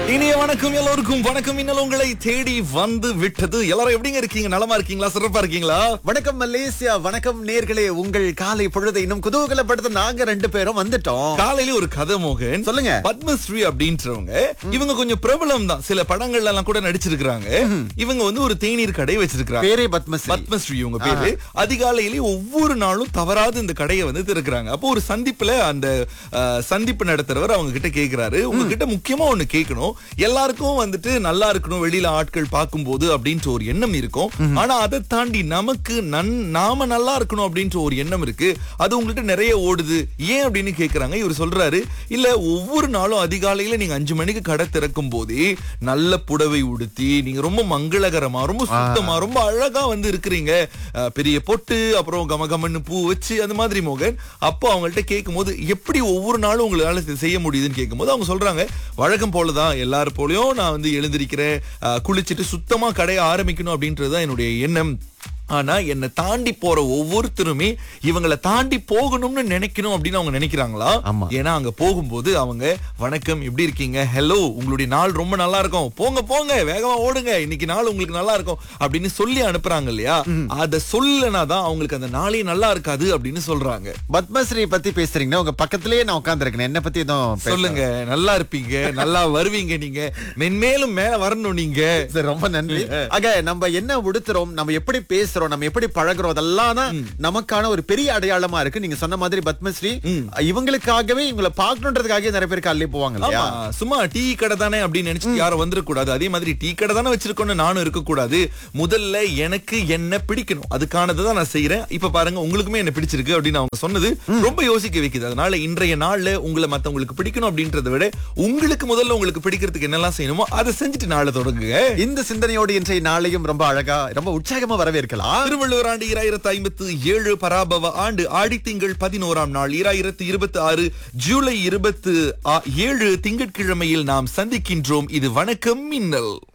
இனிய வணக்கம் எல்லோருக்கும் வணக்கம் இன்னல் உங்களை தேடி வந்து விட்டது எல்லாரும் எப்படிங்க இருக்கீங்க நலமா இருக்கீங்களா சிறப்பா இருக்கீங்களா வணக்கம் மலேசியா வணக்கம் நேர்களே உங்கள் காலை பொழுதை இன்னும் குதூகலப்படுத்த நாங்க ரெண்டு பேரும் வந்துட்டோம் காலையில ஒரு கதை மோகன் சொல்லுங்க. பத்மஸ்ரீ அப்படின்றவங்க இவங்க கொஞ்சம் பிரபலம் தான் சில படங்கள்ல எல்லாம் கூட நடிச்சிருக்காங்க இவங்க வந்து ஒரு தேநீர் கடை வச்சிருக்காங்க பேரே பத்மஸ்ரீ பத்மஸ்ரீ உங்க பேரு அதிகாலையிலே ஒவ்வொரு நாளும் தவறாது இந்த கடையை வந்து திறக்கிறாங்க அப்போ ஒரு சந்திப்புல அந்த அஹ், சந்திப்பு நடத்துறவர் அவங்க கிட்ட கேக்குறாரு உங்ககிட்ட முக்கியமா ஒண்ணு கேட்கணும் எல்லாருக்கும் வந்துட்டு நல்லா இருக்கணும் வெளியில ஆட்கள் பார்க்கும்போது அப்படின்ற ஒரு எண்ணம் இருக்கும் ஆனா அதை தாண்டி நமக்கு நன் நாம நல்லா இருக்கணும் அப்படின்ற ஒரு எண்ணம் இருக்கு அது உங்கள்ட்ட நிறைய ஓடுது ஏன் அப்படின்னு கேக்குறாங்க இவர் சொல்றாரு இல்ல ஒவ்வொரு நாளும் அதிகாலையில நீங்க அஞ்சு மணிக்கு கடை திறக்கும் போதே நல்ல புடவை உடுத்தி நீங்க ரொம்ப மங்களகரமா ரொம்ப சுத்தமா ரொம்ப அழகா வந்து இருக்கிறீங்க அஹ், பெரிய பொட்டு அப்புறம் கமகமன்னு பூ வச்சு அந்த மாதிரி மோகன் அப்போ அவங்கள்ட்ட கேட்கும்போது எப்படி ஒவ்வொரு நாளும் உங்களால இதை செய்ய முடியுதுன்னு கேட்கும்போது அவங்க சொல்றாங்க வழக்கம் போலதான் எல்லாரும் போலயும் நான் வந்து எழுந்திருக்கிறேன் அஹ், குளிச்சிட்டு சுத்தமா கடையை ஆரம்பிக்கணும் அப்படின்றதுதான் என்னுடைய எண்ணம் ஆனா என்னை தாண்டி போற ஒவ்வொருத்தருமே இவங்களை தாண்டி போகணும்னு நினைக்கணும் அப்படின்னு அவங்க நினைக்கிறாங்களா ஆமா. ஏன்னா அங்க போகும்போது அவங்க வணக்கம் எப்படி இருக்கீங்க ஹலோ உங்களுடைய நாள் ரொம்ப நல்லா இருக்கும் போங்க போங்க வேகமா ஓடுங்க இன்னைக்கு நாள் உங்களுக்கு நல்லா இருக்கும் அப்படின்னு சொல்லி அனுப்புறாங்க இல்லையா அத சொல்லனா தான் அவங்களுக்கு அந்த நாளே நல்லா இருக்காது அப்படின்னு சொல்றாங்க பத்மஸ்ரீ பத்தி பேசுறீங்கன்னா உங்க பக்கத்திலேயே நான் உட்கார்ந்திருக்கேன் என்ன பத்தி எதுவும் பேச- சொல்லுங்க நல்லா இருப்பீங்க நல்லா வருவீங்க நீங்க மென்மேலும் மேல வரணும் நீங்க சரி, ரொம்ப நன்றி ஆக நம்ம என்ன உடுத்துறோம் நம்ம எப்படி பேசுறோம் நம்ம எப்படி பழகுறோம் அதெல்லாம் தான் நமக்கான ஒரு பெரிய அடையாளமா இருக்கு நீங்க சொன்ன மாதிரி பத்மஸ்ரீ இவங்களுக்காகவே இவங்களை பார்க்கணுன்றதுக்காகவே நிறைய பேருக்கு அள்ளி போவாங்க இல்லையா ஆமா சும்மா டீ கடை தானே அப்படின்னு நினைச்சு யாரும் வந்துடக்கூடாது அதே மாதிரி டீ கடை தானே வச்சிருக்கோம்னு நானும் இருக்கக்கூடாது முதல்ல எனக்கு என்ன பிடிக்கணும் அதுக்கானதை தான் நான் செய்யறேன் இப்ப பாருங்க உங்களுக்குமே என்ன பிடிச்சிருக்கு அப்படின்னு அவங்க சொன்னது ரொம்ப யோசிக்க வைக்குது அதனால இன்றைய நாள்ல உங்களை மத்தவங்களுக்கு பிடிக்கணும் அப்படின்றத விட உங்களுக்கு முதல்ல உங்களுக்கு பிடிக்கிறதுக்கு என்னெல்லாம் செய்யணுமோ அதை செஞ்சுட்டு நாளை தொடங்குங்க இந்த சிந்தனையோடு இன்றைய நாளையும் ரொம்ப அழகா ரொம்ப உற்சாகமா வரவேற்கலாம் திருவள்ளுவர் ஆண்டு இராயிரத்து ஐம்பத்து ஏழு பராபவ ஆண்டு ஆடித்திங்கள் பதினோராம் நாள் இராயிரத்து இருபத்தி ஆறு ஜூலை இருபத்து ஆ- ஏழு திங்கட்கிழமையில் நாம் சந்திக்கின்றோம் இது வணக்கம் மின்னல்